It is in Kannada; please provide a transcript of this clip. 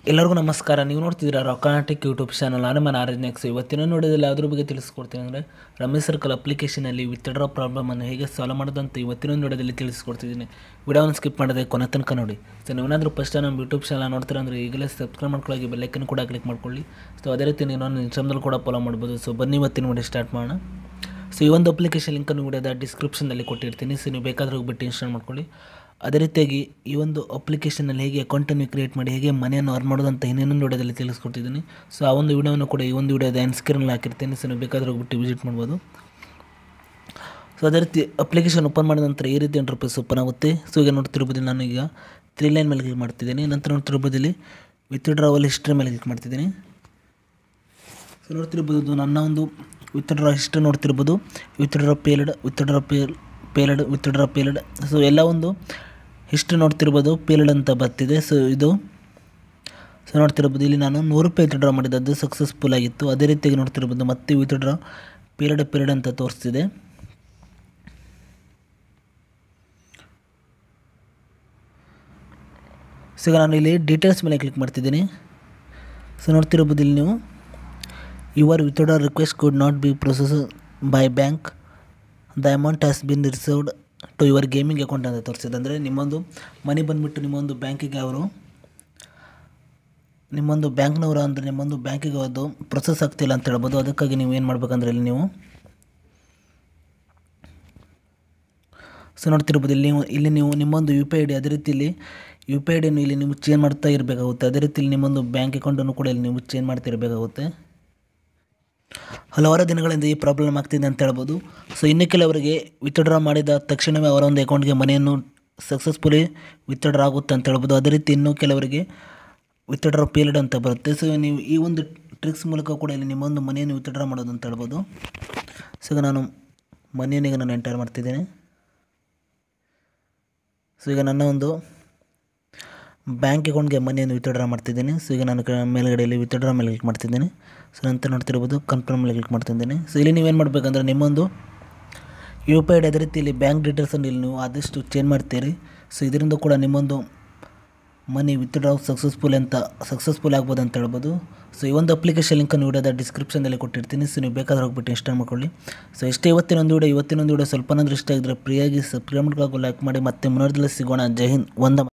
ಎಲ್ಲರಿಗೂ ನಮಸ್ಕಾರ ನೀವು ನೋಡ್ತಿದ್ದೀರಾ ರೊಕಾಟಿಕ್ ಯೂಟ್ಯೂಬ್ ಚಾನಲ್ ನಾನು ಮನ ಆರ್ ನೆಕ್ಸ್ ಇವತ್ತಿನ ನೋಡಿದಲ್ಲಿ ಅದ್ರ ಬಗ್ಗೆ ತಿಳಿಸ್ಕೊಡ್ತೀನಿ ಅಂದರೆ ರಮೇಶ್ ಸರ್ಕಲ್ ಅಪ್ಲಿಕೇಶನಲ್ಲಿ ವಿತ್ಡ್ರಾ ಪ್ರಾಬ್ಲಮನ್ನು ಹೇಗೆ ಸಾಲ್ವ್ ಮಾಡೋದಂತ ಇವತ್ತಿನ ನೋಡೋದಲ್ಲಿ ತಿಳಿಸ್ಕೊಡ್ತಿದ್ದೀನಿ ವಿಡಿಯೋವನ್ನು ಸ್ಕಿಪ್ ಮಾಡದೆ ಕೊನೆ ತನಕ ನೋಡಿ ಸೊ ನೀವೇನಾದರೂ ಫಸ್ಟ್ ನಮ್ಮ ಯೂಟ್ಯೂಬ್ ಚಾನಲ್ ನೋಡ್ತೀರಾ ಅಂದರೆ ಈಗಲೇ ಸಬ್ಸ್ಕ್ರೈಬ್ ಮಾಡ್ಕೊಳ್ಳಿ ಬೆಲ್ಲೈಕನ್ ಕೂಡ ಕ್ಲಿಕ್ ಮಾಡ್ಕೊಳ್ಳಿ ಸೊ ಅದೇ ರೀತಿ ನೀವು ನನ್ನ ಇನ್ಸ್ಟಾಗ್ರಾಮಲ್ಲಿ ಕೂಡ ಫಾಲೋ ಮಾಡ್ಬೋದು ಸೊ ಬನ್ನಿ ಇವತ್ತಿನ ವಿಡಿಯೋ ಸ್ಟಾರ್ಟ್ ಮಾಡೋಣ ಸೊ ಈ ಒಂದು ಅಪ್ಲಿಕೇಶನ್ ಲಿಂಕನ್ನು ವಿಡಿಯೋದ ಡಿಸ್ಕ್ರಿಪ್ಷನಲ್ಲಿ ಕೊಟ್ಟಿರ್ತೀನಿ ಸೊ ನೀವು ಬೇಕಾದ್ರೆ ಹೋಗ್ಬಿಟ್ಟು ಇನ್ಸ್ಟಾಲ್ ಮಾಡ್ಕೊಳ್ಳಿ ಅದೇ ರೀತಿಯಾಗಿ ಈ ಒಂದು ಅಪ್ಲಿಕೇಶನಲ್ಲಿ ಹೇಗೆ ಅಕೌಂಟನ್ನು ಕ್ರಿಯೇಟ್ ಮಾಡಿ ಹೇಗೆ ಮನೆಯನ್ನು ಅರ್ನ್ ಮಾಡೋದು ಅಂತ ಇನ್ನೊಂದು ವಿಡಿಯೋದಲ್ಲಿ ತಿಳಿಸ್ಕೊಟ್ಟಿದ್ದೀನಿ ಸೊ ಆ ಒಂದು ವಿಡಿಯೋವನ್ನು ಕೂಡ ಈ ಒಂದು ವಿಡಿಯೋದ ಎಂಡ್ ಸ್ಕ್ರೀನಲ್ಲಿ ಹಾಕಿರ್ತೀನಿ ಸೊ ನೀವು ಬೇಕಾದ್ರೆ ಹೋಗ್ಬಿಟ್ಟು ವಿಸಿಟ್ ಮಾಡ್ಬೋದು ಸೊ ಅದೇ ರೀತಿ ಅಪ್ಲಿಕೇಶನ್ ಓಪನ್ ಮಾಡಿದ ನಂತರ ಈ ರೀತಿ ಇಂಟರ್ಫೇಸ್ ಓಪನ್ ಆಗುತ್ತೆ ಸೊ ಈಗ ನೋಡ್ತಿರ್ಬೋದು ನಾನು ಈಗ ತ್ರೀ ಲೈನ್ ಮೇಲೆ ಕ್ಲಿಕ್ ಮಾಡ್ತಿದ್ದೀನಿ ನಂತರ ನೋಡ್ತಿರ್ಬೋದು ಇಲ್ಲಿ ವಿತ್ಡ್ರಾವಲ್ ಹಿಸ್ಟ್ರಿ ಮೇಲೆ ಕ್ಲಿಕ್ ಮಾಡ್ತಿದ್ದೀನಿ ಸೊ ನೋಡ್ತಿರ್ಬೋದು ನನ್ನ ಒಂದು ವಿತ್ಡ್ರಾ ಹಿಸ್ಟ್ರಿ ನೋಡ್ತಿರ್ಬೋದು withdraw failed withdraw fail failed withdraw failed so ಎಲ್ಲ ಒಂದು ಹಿಸ್ಟ್ರಿ ನೋಡ್ತಿರ್ಬೋದು ಪೇಲ್ಡ್ ಅಂತ ಬರ್ತಿದೆ ಸೊ ಇದು ಸೊ ನೋಡ್ತಿರ್ಬೋದು ಇಲ್ಲಿ ನಾನು ನೂರು ರೂಪಾಯಿ ವಿತ್ಡ್ರಾ ಮಾಡಿದ್ದು ಸಕ್ಸಸ್ಫುಲ್ ಆಗಿತ್ತು ಅದೇ ರೀತಿಯಾಗಿ ನೋಡ್ತಿರ್ಬೋದು ಮತ್ತೆ ವಿತ್ಡ್ರಾ ಪೀರಿಯಡ್ ಪೀರಿಯಡ್ ಅಂತ ತೋರಿಸ್ತಿದೆ ಸೊ ಈಗ ನಾನು ಇಲ್ಲಿ ಡೀಟೇಲ್ಸ್ ಮೇಲೆ ಕ್ಲಿಕ್ ಮಾಡ್ತಿದ್ದೀನಿ ಸೊ ನೋಡ್ತಿರ್ಬೋದು ಇಲ್ಲಿ ನೀವು your withdraw request could not be process by bank the amount has been reserved to your gaming account ಅಂತ ತೋರಿಸಿದೆ ಅಂದರೆ ನಿಮ್ಮೊಂದು ಮನಿ ಬಂದುಬಿಟ್ಟು ನಿಮ್ಮೊಂದು ಬ್ಯಾಂಕಿಗೆ ಅವರು ನಿಮ್ಮೊಂದು ಬ್ಯಾಂಕ್ನವರು ಅಂದರೆ ನಿಮ್ಮೊಂದು ಬ್ಯಾಂಕಿಗೆ ಅದು ಪ್ರೊಸೆಸ್ ಆಗ್ತಿಲ್ಲ ಅಂತ ಹೇಳ್ಬೋದು ಅದಕ್ಕಾಗಿ ನೀವು ಏನು ಮಾಡ್ಬೇಕಂದ್ರೆ ಇಲ್ಲಿ ನೀವು ಸೊ ನೋಡ್ತಿರ್ಬೋದು ಇಲ್ಲಿ ನೀವು ಇಲ್ಲಿ ನೀವು ನಿಮ್ಮೊಂದು ಯು ಪಿ ಐ ಡಿ ಅದೇ ರೀತಿ ಇಲ್ಲಿ ಯು ಪಿ ಐ ಡಿಯನ್ನು ಇಲ್ಲಿ ನೀವು ಚೇಂಜ್ ಮಾಡ್ತಾ ಇರಬೇಕಾಗುತ್ತೆ ಅದೇ ರೀತಿ ಇಲ್ಲಿ ನಿಮ್ಮೊಂದು ಬ್ಯಾಂಕ್ ಅಕೌಂಟನ್ನು ಕೂಡ ಇಲ್ಲಿ ನೀವು ಚೇಂಜ್ ಮಾಡ್ತಾ ಇರಬೇಕಾಗುತ್ತೆ ಹಲವಾರು ದಿನಗಳಿಂದ ಈ ಪ್ರಾಬ್ಲಮ್ ಆಗ್ತಿದೆ ಅಂತ ಹೇಳ್ಬೋದು ಸೊ ಇನ್ನು ಕೆಲವರಿಗೆ ವಿತ್ಡ್ರಾ ಮಾಡಿದ ತಕ್ಷಣವೇ ಅವರ ಒಂದು ಅಕೌಂಟ್ಗೆ ಮನೆಯನ್ನು ಸಕ್ಸಸ್ಫುಲಿ ವಿತ್ಡ್ರಾ ಆಗುತ್ತೆ ಅಂತ ಹೇಳ್ಬೋದು ಅದೇ ರೀತಿ ಇನ್ನೂ ಕೆಲವರಿಗೆ ವಿತ್ಡ್ರಾ ಪೀರಿಯಡ್ ಅಂತ ಬರುತ್ತೆ ಸೊ ನೀವು ಈ ಒಂದು ಟ್ರಿಕ್ಸ್ ಮೂಲಕ ಕೂಡ ಇಲ್ಲಿ ನಿಮ್ಮೊಂದು ಮನೆಯನ್ನು ವಿತ್ಡ್ರಾ ಮಾಡೋದು ಅಂತ ಹೇಳ್ಬೋದು ಸೊ ಈಗ ನಾನು ಮನೆಯನ್ನು ಈಗ ನಾನು ಎಂಟರ್ ಮಾಡ್ತಿದ್ದೇನೆ ಸೊ ಈಗ ನನ್ನ ಒಂದು ಬ್ಯಾಂಕ್ ಅಕೌಂಟ್ಗೆ ಮನಿಯನ್ನು ವಿತ್ಡ್ರಾ ಮಾಡ್ತಿದ್ದೀನಿ ಸೊ ಈಗ ನಾನು ಕ- ಮೇಲ್ಗಡೆಯಲ್ಲಿ ವಿತ್ಡ್ರಾ ಮೇಲೆ ಕ್ಲಿಕ್ ಮಾಡ್ತಿದ್ದೀನಿ ಸೊ ನಂತರ ನೋಡ್ತಿರ್ಬೋದು ಕನ್ಫರ್ಮ್ ಮೇಲೆ ಕ್ಲಿಕ್ ಮಾಡ್ತಿದ್ದೀನಿ ಸೊ ಇಲ್ಲಿ ನೀವೇನು ಮಾಡಬೇಕಂದ್ರೆ ನಿಮ್ಮೊಂದು ಯು ಪಿ ಐ ಡಿ ಅದೇ ರೀತಿ ಇಲ್ಲಿ ಬ್ಯಾಂಕ್ ಡೀಟೇಲ್ಸನ್ನು ಇಲ್ಲಿ ನೀವು ಆದಷ್ಟು ಚೇಂಜ್ ಮಾಡ್ತೀರಿ ಸೊ ಇದರಿಂದ ಕೂಡ ನಿಮ್ಮೊಂದು ಮನಿ ವಿತ್ಡ್ರಾ ಸಕ್ಸಸ್ಫುಲ್ ಅಂತ ಸಕ್ಸಸ್ಫುಲ್ ಆಗ್ಬೋದು ಅಂತ ಹೇಳ್ಬೋದು ಸೊ ಈ ಒಂದು ಅಪ್ಲಿಕೇಶನ್ ಲಿಂಕನ್ನು ವಿಡಿಯೋದ ಡಿಸ್ಕ್ರಿಪ್ಷನಲ್ಲಿ ಕೊಟ್ಟಿರ್ತೀನಿ ಸೊ ನೀವು ಬೇಕಾದ್ರೆ ಹೋಗ್ಬಿಟ್ಟು ಇನ್ಸ್ಟಾಲ್ ಮಾಡ್ಕೊಳ್ಳಿ ಸೊ ಇಷ್ಟೇ ಇವತ್ತಿನ ಒಂದು ವಿಡಿಯೋ ಇವತ್ತಿನ ಒಂದು ವಿಡಿಯೋ ಸ್ವಲ್ಪನಾದ್ರೂ ಇಷ್ಟ ಆಗಿದ್ರೆ ಫ್ರೀಯಾಗಿ ಸಬ್ಸ್ಕ್ರೈಬ್ ಮಾಡ್ಕೊಳ್ಳೋಕೆ ಲೈಕ್ ಮಾಡಿ ಮತ್ತೆ ಮುಂದಿನ ಸಿಗೋಣ ಜೈ ಹಿಂದ್ ಒಂದ